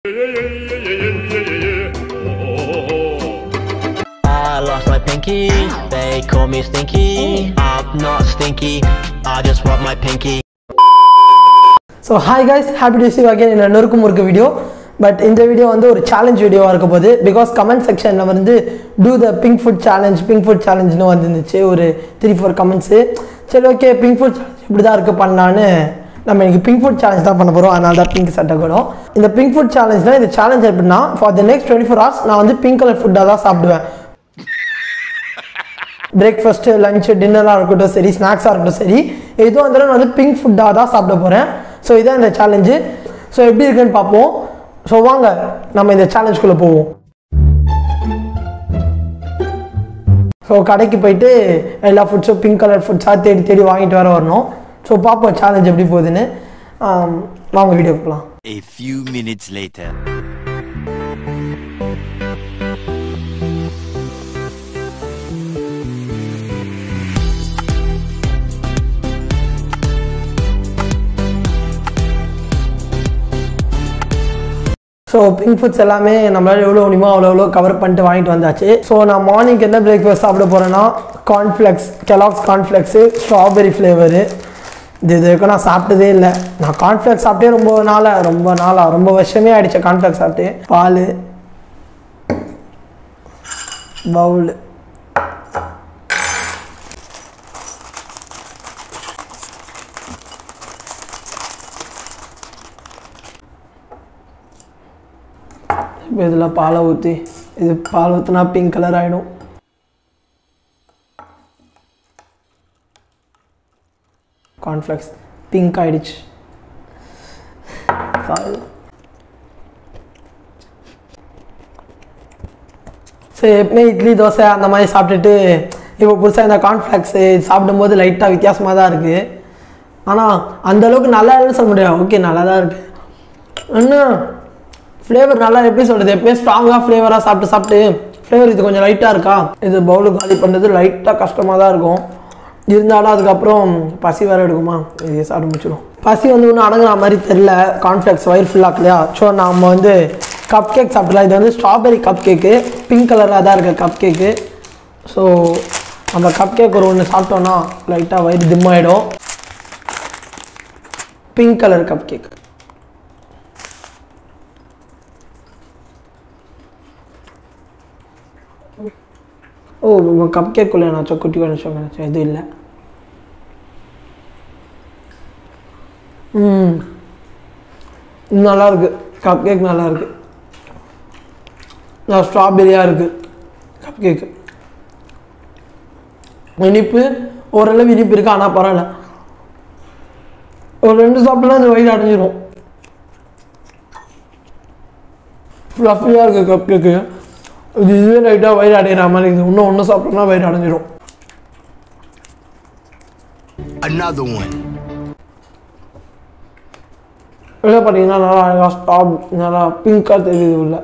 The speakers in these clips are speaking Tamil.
I lost my pinky. They call me stinky. I'm not stinky. I just want my pinky. So hi guys happy to see again என்ன நொறுக்கு முறுக்கு வீடியோ பட் இந்த வீடியோ வந்து ஒரு சேலஞ்ச் வீடியோவாக இருக்க போகுது பிகாஸ் கமெண்ட் செக்ஷனில் வந்து to the pink food challenge pink food சேலஞ்சுன்னு வந்துருந்துச்சு ஒரு த்ரீ ஃபோர் கமெண்ட்ஸு சரி ஓகே பிங்க் ஃபுட் சேலஞ்ச் இப்படி தான் இருக்குது பண்ணலான்னு நம்ம இன்னைக்கு பிங்க் ஃபுட் சேலஞ்ச் தான் பண்ண போகிறோம் அதனால தான் பிங்க் சட்டை கூட இந்த பிங்க் ஃபுட் சேலஞ்ச்னால் இந்த சேலஞ்ச் எப்படின்னா for the next twenty four hours நான் வந்து பிங்க் கலர் ஃபுட்டாக தான் சாப்பிடுவேன் பிரேக்ஃபாஸ்ட்டு லஞ்சு டின்னராக இருக்கட்டும் சரி ஸ்நாக்ஸாக இருக்கட்டும் சரி எதுவும் இருந்தாலும் நான் வந்து பிங்க் ஃபுட்டாக தான் சாப்பிட போகிறேன் ஸோ இதான் இந்த சேலஞ்சு ஸோ எப்படி இருக்குன்னு பார்ப்போம் ஸோ வாங்க நம்ம இந்த சேலஞ்சுக்குள்ளே போவோம் ஸோ கடைக்கு போயிட்டு எல்லா ஃபுட்ஸும் பிங்க் கலர் ஃபுட்ஸாக தேடி தேடி வாங்கிட்டு வர வரணும் ஸோ பார்ப்போம் சேலஞ்ச் எப்படி போகுதுன்னு ஆம், வாங்க வீடியோ போகலாம் A few minutes later. So pink foods எல்லாமே நம்மளால எவ்வளோ முடியுமோ அவ்வளோ எவ்வளோ கவர் பண்ணிட்டு வாங்கிட்டு வந்தாச்சு ஸோ நான் மார்னிங் என்ன பிரேக்ஃபாஸ்ட் சாப்பிட போகிறேன்னா cornflakes Kellogg's cornflakes strawberry flavour இது இது வரைக்கும் நான் சாப்பிட்டதே இல்லை நான் கார்ன்ஃப்ளெக்ஸ் சாப்பிட்டே ரொம்ப நாளாக ரொம்ப நாளாக ரொம்ப வருஷமே ஆயிடுச்சு கார்ன்ஃப்ளெக்ஸ் சாப்பிட்டு பால் பவுல் இப்போ இதில் பாலை ஊற்றி இது பால் ஊற்றினா பிங்க் கலர் ஆகிடும் கார்ன்ஃப்ளெக்ஸ் பிங்க் ஆயிடுச்சு பால் சரி எப்பவுமே இட்லி தோசை அந்த மாதிரி சாப்பிட்டுட்டு இப்போ புதுசாக இந்த கார்ன்ஃப்ளெக்ஸு சாப்பிடும்போது லைட்டாக வித்தியாசமாக தான் இருக்குது ஆனால் அந்த அளவுக்கு நல்லா இல்லைன்னு சொல்ல முடியாது ஓகே நல்லா தான் இருக்குது இன்னும் ஃப்ளேவர் நல்லா எப்படி சொல்கிறது எப்பயுமே ஸ்ட்ராங்காக ஃப்ளேவராக சாப்பிட்டு சாப்பிட்டு ஃப்ளேவர் இது கொஞ்சம் லைட்டாக இருக்கா இது பவுலு காலி பண்ணுறது லைட்டாக கஷ்டமாக தான் இருக்கும் இருந்தாலும் அதுக்கப்புறம் பசி வேறு எடுக்குமா இது சாப்பிட முடிச்சிடும் பசி வந்து ஒன்றும் அடங்குற மாதிரி தெரில கார்ன்ஃப்ளெக்ஸ் வயிறு ஃபுல்லாக்கலையா ஸோ நம்ம வந்து கப் கேக் சாப்பிடலாம் இது வந்து ஸ்ட்ராபெரி கப் கேக்கு பிங்க் கலராக தான் இருக்குது கப் கேக்கு ஸோ நம்ம கப் கேக் ஒரு ஒன்று சாப்பிட்டோன்னா லைட்டாக வயிறு dim ஆயிடும் பிங்க் கலர் கப் கேக் ஓ கப் கேக்குள்ளே நினச்சோம் குட்டி நினச்சோம் நினச்சேன் எதுவும் இல்லை ம் இது நல்லா இருக்கு கப் கேக் நல்லா இருக்கு நான் ஸ்ட்ராபெரியாக இருக்கு கப் கேக்கு இனிப்பு ஓரளவு இனிப்பு இருக்கு ஆனால் பரவாயில்ல ஒரு ரெண்டு சாப்பிட்டா அந்த வயிறு அடைஞ்சிரும் ஃப்ளஃபியாக இருக்குது கப் கேக்கு இது இதுவே லைட்டாக வயிறு அடையிற மாதிரி இருக்குது இன்னும் ஒன்று சாப்பிட்டோம்னா வயிறு அடைஞ்சிரும் Another one. வெளில பார்த்தீங்கன்னா நல்லா அழகாக ஸ்டாப் நல்லா பிங்காக தெரியுது உள்ள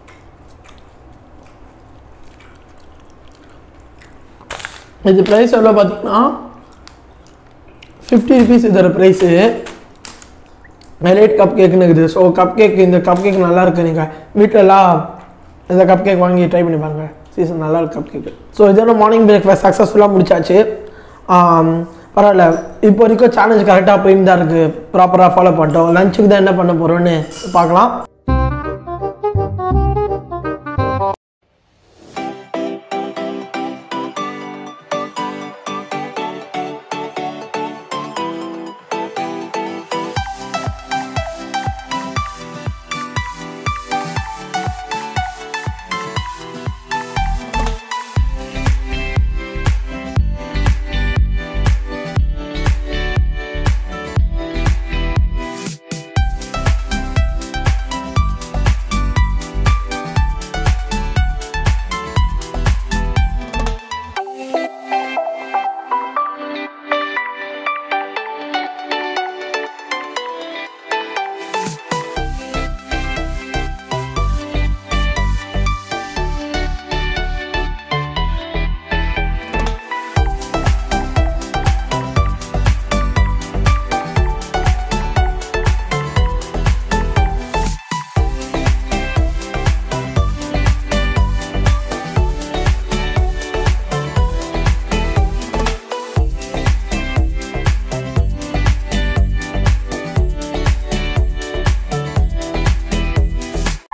இது ப்ரைஸ் எவ்வளோ பார்த்தீங்கன்னா ஃபிஃப்டி ருபீஸ் இதோட ப்ரைஸு மெலைட் கப் கேக்குன்னு இருக்குது ஸோ கப் கேக் இந்த கப் கேக் நல்லா இருக்கு நீங்கள் வீட்டிலலாம் இந்த கப் கேக் வாங்கி ட்ரை பண்ணி பாருங்க சீசன் நல்லா இருக்கு கப் கேக்கு ஸோ இதோட மார்னிங் பிரேக்ஃபாஸ்ட் சக்ஸஸ்ஃபுல்லாக முடிச்சாச்சு ஆம், பரவாயில்ல இப்போ வரைக்கும் சேலஞ்ச் கரெக்டாக போயின்னு தான் இருக்குது ப்ராப்பராக ஃபாலோ பண்ணிட்டோம் லஞ்சுக்கு தான் என்ன பண்ண போகிறோன்னு பார்க்கலாம்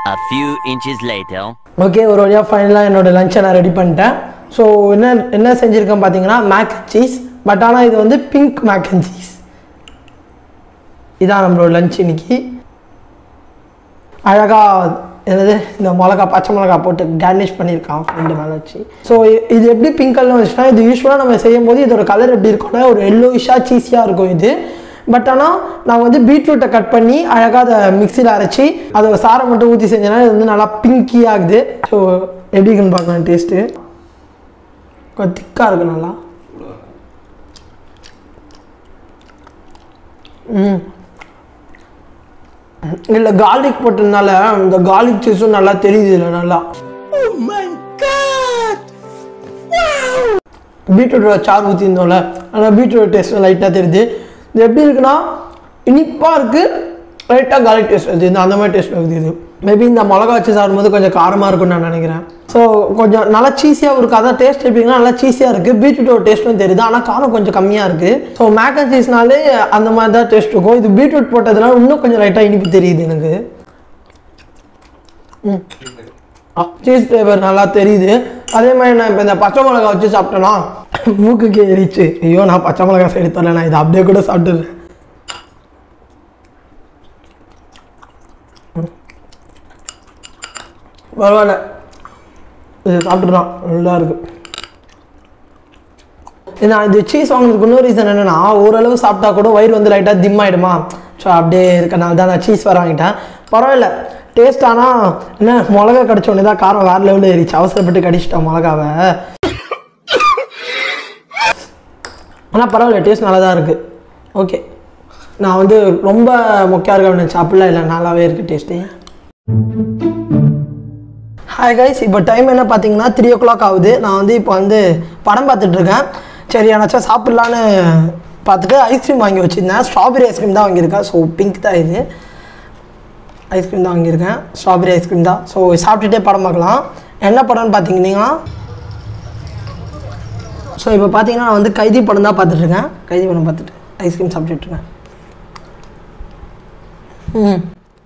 A few inches later. Okay ஒரு வழியாக ஃபைனலாக என்னோட லஞ்சை நான் ரெடி பண்ணிட்டேன் ஸோ என்ன என்ன செஞ்சுருக்கேன் பார்த்தீங்கன்னா மேக் சீஸ் பட் ஆனால் இது வந்து பிங்க் மேக் அண்ட் சீஸ் இதான் நம்மளோட லஞ்ச் இன்னைக்கு அழகாக என்னது இந்த மிளகா பச்சை மிளகா போட்டு கேர்னிஷ் பண்ணியிருக்கான் ஃப்ரெண்டு மேலே வச்சு ஸோ இது எப்படி பிங்க் கலர் வந்துச்சுன்னா இது யூஸ்வலாக நம்ம செய்யும் போது இதோட கலர் எப்படி இருக்கும்னா ஒரு எல்லோயிஷாக சீஸியாக இருக்கும் இது பட் ஆனால் நான் வந்து பீட்ரூட்டை கட் பண்ணி அழகாக அதை மிக்சியில் அரைச்சி அதை சாரை மட்டும் ஊற்றி செஞ்சேன்னா இது வந்து நல்லா பிங்கி ஆகுது ஸோ எப்படி இருக்குன்னு பார்க்கலாம் டேஸ்ட்டு கொஞ்சம் திக்காக இருக்கு நல்லா ம் இல்லை கார்லிக் போட்டதுனால இந்த கார்லிக் சீஸும் நல்லா தெரியுது இல்லை நல்லா பீட்ரூட்டோட சாறு ஊற்றிருந்தோம்ல ஆனால் பீட்ரூட் டேஸ்ட் லைட்டாக தெரியுது இது எப்படி இருக்குன்னா இனிப்பாக இருக்குது லைட்டாக கார்லிக் டேஸ்ட் வருது இந்த அந்த மாதிரி டேஸ்ட் வருது இது மேபி இந்த மிளகா வச்சு சாப்பிடும்போது கொஞ்சம் காரமாக இருக்கும்னு நான் நினைக்கிறேன் ஸோ கொஞ்சம் நல்லா சீஸியாகவும் இருக்குது அதான் டேஸ்ட் எப்படின்னா நல்லா சீஸியாக இருக்குது பீட்ரூட்டோட டேஸ்ட்டும் தெரியுது ஆனால் காரம் கொஞ்சம் கம்மியாக இருக்குது ஸோ மேக் அண்ட் சீஸ்னாலே அந்த மாதிரி தான் டேஸ்ட் இருக்கும் இது பீட்ரூட் போட்டதுனால இன்னும் கொஞ்சம் லைட்டாக இனிப்பு தெரியுது எனக்கு சீஸ் ஃப்ளேவர் நல்லா தெரியுது அதே மாதிரி நான் இப்போ இந்த பச்சை மிளகா வச்சு சாப்பிட்டேன்னா மூக்குக்கு எரிச்சு ஐயோ நான் பச்சை மிளகா சைடு தரல நான் இதை அப்படியே கூட சாப்பிட்டுறேன் ம். பரவாயில்ல இது சாப்பிட்டுலாம் நல்லா இருக்கு நான் இது சீஸ் வாங்கினதுக்கு இன்னொரு ரீசன் என்னன்னா ஓரளவு சாப்பிட்டா கூட வயிறு வந்து லைட்டாக திம் ஆயிடுமா ஸோ அப்படியே இருக்கனால தான் நான் சீஸ் வர வாங்கிட்டேன் பரவாயில்ல டேஸ்ட் ஆனால் என்ன மிளகா கடிச்ச உடனே தான் காரம் வேறு லெவலில் ஏறிச்சு அவசரப்பட்டு கடிச்சிட்டேன் மிளகாவை ஆனால் பரவாயில்ல டேஸ்ட் நல்லா தான் இருக்குது ஓகே நான் வந்து ரொம்ப மொக்கையாக இருக்க நினச்சேன் அப்படிலாம் இல்லை நல்லாவே இருக்குது டேஸ்ட்டு ஹாய் கைஸ் இப்போ டைம் என்ன பார்த்தீங்கன்னா த்ரீ ஓ கிளாக் ஆகுது நான் வந்து இப்போ வந்து படம் பார்த்துட்ருக்கேன் சரி ஏன்னாச்சும் சாப்பிட்லான்னு பார்த்துட்டு ஐஸ்கிரீம் வாங்கி வச்சுருந்தேன் ஸ்ட்ராபெரி ஐஸ்கிரீம் தான் வாங்கியிருக்கேன் ஸோ பிங்க் தான் இது ஐஸ்கிரீம் தான் வாங்கியிருக்கேன் ஸ்ட்ராபெரி ஐஸ்கிரீம் தான் ஸோ சாப்பிட்டுட்டே படம் பார்க்கலாம் என்ன படம்னு பார்த்தீங்கன்னா ஸோ இப்போ பார்த்தீங்கன்னா நான் வந்து கைதி படம் தான் பார்த்துட்ருக்கேன் கைதி படம் பார்த்துட்டு ஐஸ்கிரீம் சாப்பிட்டுட்ருக்கேன் ம்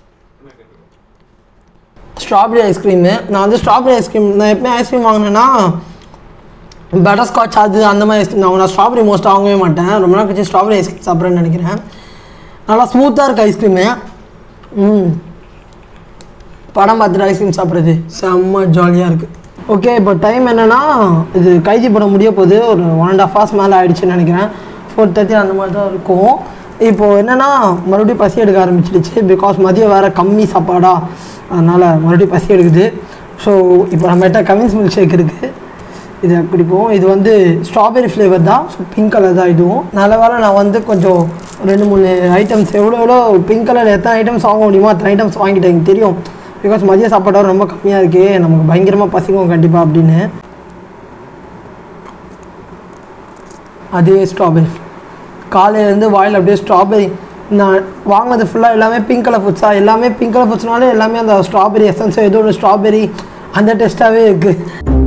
ஸ்ட்ராபெரி ஐஸ்கிரீமு நான் வந்து ஸ்ட்ராபெரி ஐஸ்கிரீம் நான் எப்பவுமே ஐஸ்கிரீம் வாங்கினேன்னா பட்டர் ஸ்காட்ச் அது அந்த மாதிரி ஐஸ்கிரீம் நான் நான் ஸ்ட்ராபெரி மோஸ்ட் வாங்கவே மாட்டேன் ரொம்ப நாள் கழிச்சு ஸ்ட்ராபெரி ஐஸ்கிரீம் சாப்பிட்றேன்னு நினைக்கிறேன் நல்லா ஸ்மூத்தாக இருக்குது ஐஸ்கிரீமு ம் படம் பார்த்துட்டு ஐஸ்கிரீம் சாப்பிட்றது செம்ம ஜாலியாக இருக்குது ஓகே இப்போ டைம் என்னென்னா இது கைதி படம் முடிய போகுது ஒரு ஒன் அண்ட் ஆஃப் ஹவர்ஸ் மேலே ஆயிடுச்சுன்னு நினைக்கிறேன் ஃபோர் தேர்ட்டி அந்த மாதிரி தான் இருக்கும் இப்போது என்னென்னா மறுபடியும் பசி எடுக்க ஆரம்பிச்சிடுச்சு பிகாஸ் மதியம் வேறு கம்மி சாப்பாடா அதனால் மறுபடியும் பசி எடுக்குது ஸோ இப்போ நம்மகிட்ட கவின்ஸ் மில்க் ஷேக் இருக்குது இது குடிப்போம் இது வந்து ஸ்ட்ராபெரி ஃப்ளேவர் தான் ஸோ பிங்க் கலர் தான் இதுவும் நல்ல வேளை நான் வந்து கொஞ்சம் ரெண்டு மூணு ஐட்டம்ஸ் எவ்வளோ எவ்வளோ பிங்க் கலர் எத்தனை ஐட்டம்ஸ் வாங்க முடியுமோ அத்தனை ஐட்டம்ஸ் வாங்கிட்டேன் எனக்கு தெரியும் பிகாஸ் மதிய சாப்பாடு ரொம்ப கம்மியாக இருக்கே நமக்கு பயங்கரமாக பசிக்கும் கண்டிப்பாக அப்படின்னு அதே ஸ்ட்ராபெரி காலையிலேருந்து வாயில் அப்படியே ஸ்ட்ராபெரி நான் வாங்கினது ஃபுல்லாக எல்லாமே பிங்க் கலர் ஃபுட்ஸா எல்லாமே பிங்க் கலர் ஃபுட்ஸ்னாலே எல்லாமே அந்த ஸ்ட்ராபெரி எசன்ஸோ ஏதோ ஒரு ஸ்ட்ராபெரி அந்த டேஸ்ட்டாகவே இருக்குது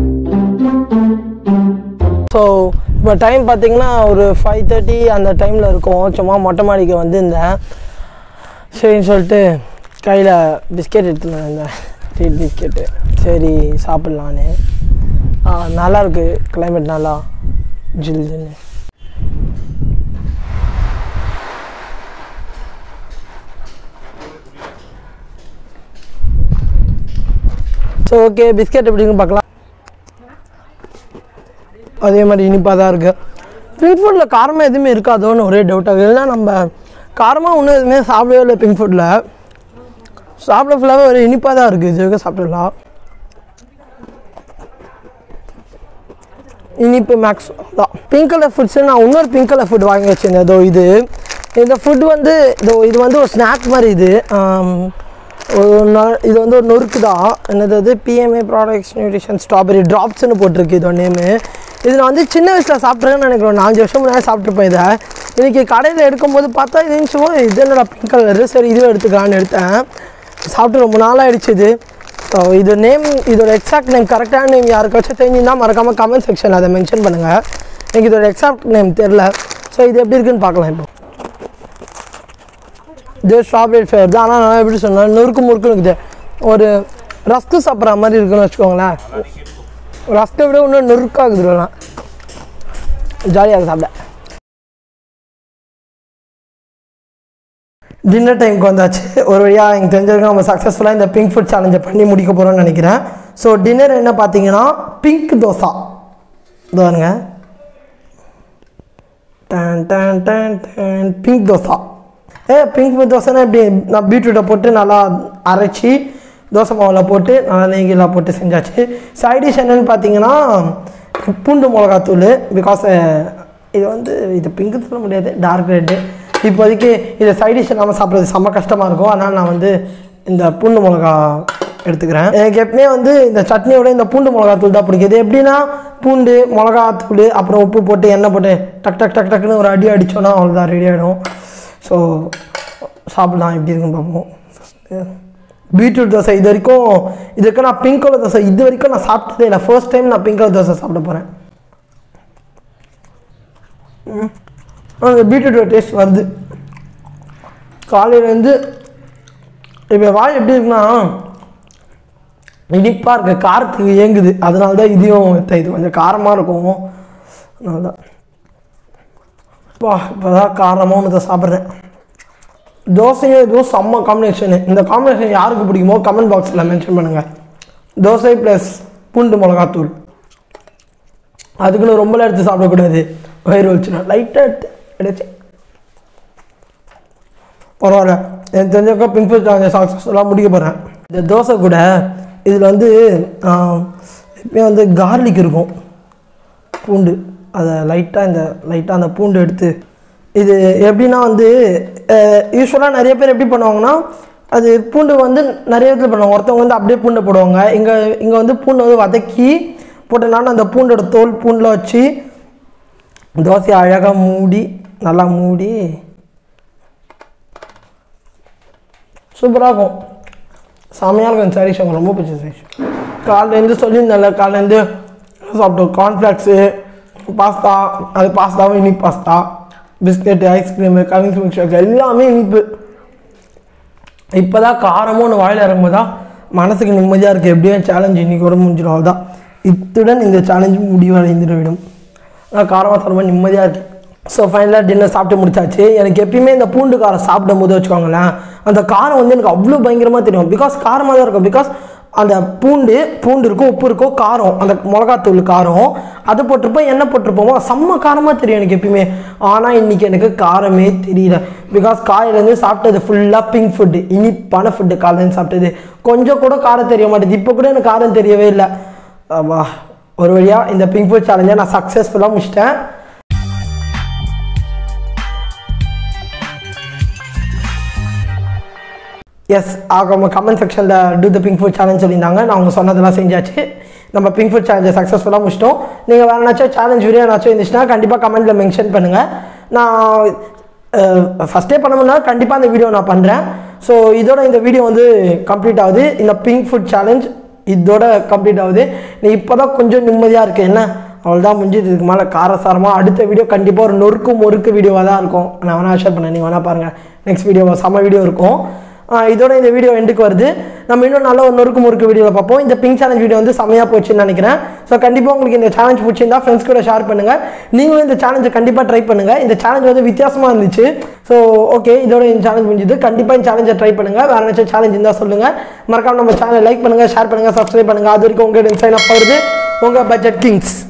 ஸோ இப்போ டைம் பார்த்தீங்கன்னா ஒரு ஃபைவ் தேர்ட்டி அந்த டைமில் இருக்கும் சும்மா மொட்டை மாடிக்கு வந்திருந்தேன் சரின்னு சொல்லிட்டு கையில் பிஸ்கெட் எடுத்துன்னு வந்தேன் ட்ரீட் பிஸ்கெட்டு சரி சாப்பிட்லான்னு ஆ, நல்லா இருக்கு கிளைமேட் நல்லா ஜில் ஜில்னு ஸோ ஓகே பிஸ்கெட் எப்படின்னு பார்க்கலாம் அதே மாதிரி இனிப்பாக தான் இருக்குது பிங்க் ஃபுட்டில் காரமாக எதுவுமே இருக்காதோன்னு ஒரே டவுட் ஆகுது இல்லைன்னா நம்ம காரமாக ஒன்றும் எதுவுமே சாப்பிடவே இல்லை பிங்க் ஃபுட்டில் சாப்பிட ஃபுல்லாகவே ஒரு இனிப்பாக தான் இருக்குது இது வரைக்கும் சாப்பிடலாம் இனிப்பு மேக்ஸ் தான் பிங்க் கலர் ஃபுட்ஸு நான் இன்னொரு பிங்க் கலர் ஃபுட் வாங்கி வச்சிருந்தேன் இதோ இது இந்த ஃபுட் வந்து இதோ இது வந்து ஒரு ஸ்நாக் மாதிரி இது ஆம், ஒரு நொ- இது வந்து ஒரு நொறுக்கு தான் என்னது அது பிஎம்ஏ ப்ராடக்ட்ஸ் நியூட்ரிஷன் ஸ்ட்ராபெரி ட்ராப்ஸ்னு போட்டிருக்கு இதோட நேமு இது நான் வந்து சின்ன வயசில் சாப்பிட்ருக்கேன்னு நினைக்கிறேன் ஒரு நாலஞ்சு வருஷம் முன்னாடி சாப்பிட்ருப்பேன் இதை இன்றைக்கி கடையில் எடுக்கும்போது பார்த்தா இது இருந்துச்சு ஓ, இது என்னடா பிங்க் கலரு சரி இதுவே எடுத்துக்கலான்னு எடுத்தேன் சாப்பிட்டு ரொம்ப நாள் ஆயிடுச்சு இது ஸோ இது நேம் இதோட எக்ஸாக்ட் நேம் கரெக்டான நேம் யாருக்காச்சும் தெரிஞ்சுன்னா மறக்காமல் கமெண்ட் செக்ஷனில் அதை மென்ஷன் பண்ணுங்கள் எனக்கு இதோட எக்ஸாக்ட் நேம் தெரில ஸோ இது எப்படி இருக்குன்னு பார்க்கலாம் இப்போ இது ஸ்ட்ராபெரி ஃப்ளேவர் தான் ஆனால் நான் எப்படி சொன்னேன் நொறுக்கு முறுக்கு இருக்குது ஒரு ரஸ்க்கு சாப்பிட்ற மாதிரி இருக்குன்னு வச்சுக்கோங்களேன் ரஸ்க்கை விட இன்னும் நெருக்காகுது இதெல்லாம் ஜாலியாக சாப்பிட டின்னர் டைமுக்கு வந்தாச்சு ஒரு வழியாக எனக்கு தெரிஞ்சிருக்க நம்ம சக்ஸஸ்ஃபுல்லாக இந்த பிங்க் ஃபுட் சேலஞ்சை பண்ணி முடிக்க போகிறோம்னு நினைக்கிறேன் ஸோ டின்னர் என்ன பார்த்தீங்கன்னா பிங்க் தோசா இதோ பாருங்க டன் டன் டன் டன் பிங்க் தோசா ஏ பிங்க் தோசைனா எப்படி நான் பீட்ரூட்டை போட்டு நல்லா அரைச்சி தோசை மாவில் போட்டு நல்லா நெய்கெல்லாம் போட்டு செஞ்சாச்சு சைட் டிஷ் என்னன்னு பார்த்தீங்கன்னா பூண்டு மிளகாத்தூள் பிகாஸ் இது வந்து இது பிங்க் சொல்ல முடியாது டார்க் ரெட்டு இப்போதைக்கு இதை சைட் டிஷ் இல்லாமல் சாப்பிட்றது செம்ம கஷ்டமாக இருக்கும் அதனால் நான் வந்து இந்த பூண்டு மிளகா எடுத்துக்கிறேன் எனக்கு எப்பவுமே வந்து இந்த சட்னியோட இந்த பூண்டு மிளகாத்தூள் தான் பிடிக்கும் இது எப்படின்னா பூண்டு மிளகாத்தூள் அப்புறம் உப்பு போட்டு எண்ணெய் போட்டு டக் டக் டக் டக்குன்னு ஒரு அடி அடித்தோன்னா அவ்வளோதான் ரெடி ஆகிடும் ஸோ சாப்பிடலாம் எப்படி இருக்குன்னு பார்ப்போம் ஃபஸ்ட்டு பீட்ரூட் தோசை இது வரைக்கும் இது வரைக்கும் நான் பிங்க் கலர் தோசை இது வரைக்கும் நான் சாப்பிட்டதே இல்லை ஃபர்ஸ்ட் டைம் நான் பிங்க் கலர் தோசை சாப்பிட போகிறேன் அந்த பீட்ரூட் டேஸ்ட் வருது காலையிலேருந்து இப்போ வாய் எப்படி இருக்குன்னா இனிப்பாக இருக்கு காரத்துக்கு ஏங்குது அதனால தான் இதையும் எடுத்தேன். இது கொஞ்சம் காரமாக இருக்கும் அதனால தான் வா இப்போ தான் காரமாக ஒன்று சாப்பிட்றேன் தோசையும் இதுவும் செம்ம காம்பினேஷனு இந்த காம்பினேஷன் யாருக்கு பிடிக்குமோ கமெண்ட் பாக்ஸில் மென்ஷன் பண்ணுங்கள் தோசை ப்ளஸ் பூண்டு மிளகாத்தூள் அதுக்குன்னு ரொம்பலாம் எடுத்து சாப்பிடக்கூடாது வயிறு வச்சுனா லைட்டாக எடுத்து எடுத்து பரவாயில்ல எனக்கு தெரிஞ்சக்கா பிம்பிள் சேலஞ்ச சக்ஸஸ்ஃபுல்லாக முடிக்க போகிறேன் இந்த தோசை கூட இதில் வந்து ஆஹ், எப்பயும் வந்து கார்லிக் இருக்கும் பூண்டு அதை லைட்டாக இந்த லைட்டாக அந்த பூண்டு எடுத்து இது எப்படின்னா வந்து யூஸ்வலாக நிறைய பேர் எப்படி பண்ணுவாங்கன்னா அது பூண்டு வந்து நிறைய இடத்துல பண்ணுவாங்க ஒருத்தவங்க வந்து அப்படியே பூண்டை போடுவாங்க இங்கே இங்கே வந்து பூண்டை வந்து வதக்கி போட்டனால அந்த பூண்டோட தோல் பூண்டில் வச்சு தோசையை அழகாக மூடி நல்லா மூடி சூப்பராக இருக்கும் செமையாக இருக்கும் சரி எனக்கு ரொம்ப பிடிச்ச சரி காலையிலேருந்து சொல்லியிருந்தேன்ல காலையிலேருந்து சாப்பிட்டோம் கார்ன்ஃப்ளாக்ஸு பாஸ்தா அது பாஸ்தாவும் இனிப்பு பாஸ்தா பிஸ்கெட்டு ஐஸ்கிரீமு கவிங்ஸ் மிக்சர் எல்லாமே இனிப்பு இப்போ தான் காரமும் ஒன்று வாயில் இறங்கும்போது தான் மனசுக்கு நிம்மதியாக இருக்குது எப்படியும் சேலஞ்ச் இன்னைக்கு வர முடிஞ்சிடும் அவ்வளோதான் இத்துடன் இந்த சேலஞ்சு முடிவடைந்துவிடும் ஆனால் காரமாக சாப்பிடும்போது நிம்மதியாக இருக்குது ஸோ ஃபைனலாக டின்னர் சாப்பிட்டு முடிச்சாச்சு எனக்கு எப்பயுமே இந்த பூண்டு காரம் சாப்பிடும் போது வச்சுக்கோங்களேன் அந்த காரம் வந்து எனக்கு அவ்வளோ பயங்கரமாக தெரியும் பிகாஸ் காரமாக தான் இருக்கும் பிகாஸ் அந்த பூண்டு பூண்டு இருக்கும் உப்பு இருக்கும் காரம் அந்த மிளகாத்தூள் காரம் அது போட்டிருப்போம் எண்ணெய் போட்டிருப்போமோ செம்ம காரமாக தெரியும் எனக்கு எப்பயுமே ஆனால் இன்றைக்கி எனக்கு காரமே தெரியல பிகாஸ் காலையிலேருந்து சாப்பிட்டது ஃபுல்லாக பிங்க் ஃபுட்டு இனிப்பான ஃபுட்டு காலையிலேருந்து சாப்பிட்டது கொஞ்சம் கூட காரம் தெரிய மாட்டேது இப்போ கூட எனக்கு காரம் தெரியவே இல்லை ஆமா ஒரு வழியாக இந்த பிங்க் ஃபுட் சேலஞ்சை நான் சக்ஸஸ்ஃபுல்லாக முடிச்சிட்டேன் எஸ் அவங்க கமெண்ட் செக்ஷனில் to the pink food challenge சொல்லியிருந்தாங்க நான் அவங்க சொன்னதெல்லாம் செஞ்சாச்சு நம்ம பிங்க் ஃபுட் சேலஞ்சை சக்ஸஸ்ஃபுல்லாக முடிச்சிட்டோம் நீங்கள் வேறு ஏதாச்சும் சேலஞ்ச் வீடியோ ஏதாச்சும் இருந்துச்சுன்னா கண்டிப்பாக கமெண்ட்டில் மென்ஷன் பண்ணுங்கள் நான் ஃபஸ்ட்டே பண்ண முடியல கண்டிப்பாக அந்த வீடியோ நான் பண்ணுறேன் ஸோ இதோட இந்த வீடியோ வந்து கம்ப்ளீட் ஆகுது இந்த பிங்க் ஃபுட் சேலஞ்ச் இதோட கம்ப்ளீட் ஆகுது நீ இப்போ தான் கொஞ்சம் நிம்மதியாக இருக்கு என்ன அவ்வளோதான் முடிஞ்சது இதுக்கு மேலே காரசாரமாக அடுத்த வீடியோ கண்டிப்பாக ஒரு நொறுக்கு மொறுக்கு வீடியோவாக தான் இருக்கும் நான் வேணால் ஷேர் பண்ணேன் நீங்கள் வேணால் பாருங்கள் நெக்ஸ்ட் வீடியோ செம்ம வீடியோ இருக்கும் ஆஹ் இதோட இந்த வீடியோ எண்டுக்கு வருது நம்ம இன்னும் நல்ல ஒரு நொறுக்கு முறுக்கு வீடியோவில் பார்ப்போம் இந்த பிங்க் சேலஞ்ச் வீடியோ வந்து செம்மையாக போச்சுன்னு நினைக்கிறேன் ஸோ கண்டிப்பாக உங்களுக்கு இந்த சேலஞ்ச் பிடிச்சிருந்தா ஃப்ரெண்ட்ஸ் கூட ஷேர் பண்ணுங்கள் நீங்களும் இந்த சேலஞ்சை கண்டிப்பாக ட்ரை பண்ணுங்கள் இந்த சேலஞ்ச் வந்து வித்தியாசமாக இருந்துச்சு ஸோ ஓகே இதோட இந்த சேலஞ்ச் முடிஞ்சது கண்டிப்பாக இந்த சேலஞ்சை ட்ரை பண்ணுங்கள் வேறு ஏதாச்சும் சேலஞ்ச் இருந்தால் சொல்லுங்கள் மறக்காம நம்ம சேனலை லைக் பண்ணுங்கள் ஷேர் பண்ணுங்கள் சப்ஸ்கிரைப் பண்ணுங்கள் அது வரைக்கும் உங்கள்கிட்ட சைன் அப் ஆகுது உங்கள் பட்ஜெட் கிங்ஸ்